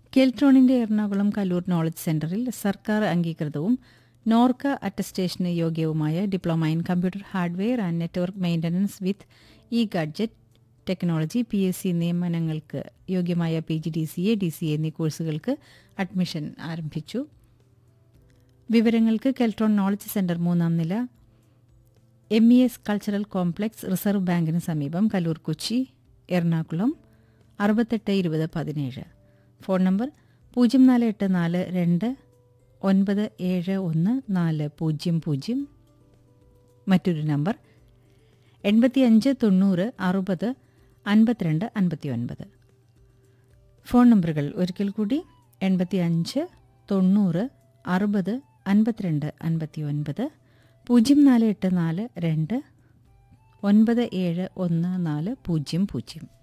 കെൽട്രോണിന്റെ Ernakulam Kallur knowledge സെന്ററിൽ സർക്കാർ അംഗീകൃതവും നോർക്ക അറ്റസ്റ്റേഷന് യോഗ്യവുമായ diploma in computer hardware and network maintenance with e gadget technology P S C നിയമനങ്ങൾക്ക് യോഗ്യമായ P G D C A D C A എന്നീ കോഴ്സുകൾക്ക് അഡ്മിഷൻ ആരംഭിച്ചു വിവരങ്ങൾക്ക് കെൽട്രോൺ നോളജ് സെന്റർ മൂന്നാം നില M E S cultural complex reserve ബാങ്കിന് സമീപം കല്ലൂർ കൊച്ചി എറണാകുളം അറുപത്തെട്ട് ഇരുപത് പതിനേഴ് ഫോൺ നമ്പർ പൂജ്യം നാല് എട്ട് നാല് രണ്ട് ഒൻപത് ഏഴ് ഒന്ന് നാല് പൂജ്യം പൂജ്യം മറ്റൊരു നമ്പർ എൺപത്തിയഞ്ച് തൊണ്ണൂറ് അറുപത് അൻപത്തിരണ്ട് അൻപത്തി ഒൻപത് ഫോൺ നമ്പറുകൾ ഒരിക്കൽ കൂടി എൺപത്തിയഞ്ച് തൊണ്ണൂറ് അറുപത് അൻപത്തിരണ്ട് അൻപത്തി ഒൻപത് പൂജ്യം നാല് എട്ട് നാല് രണ്ട് ഒൻപത് ഏഴ് ഒന്ന് നാല് പൂജ്യം പൂജ്യം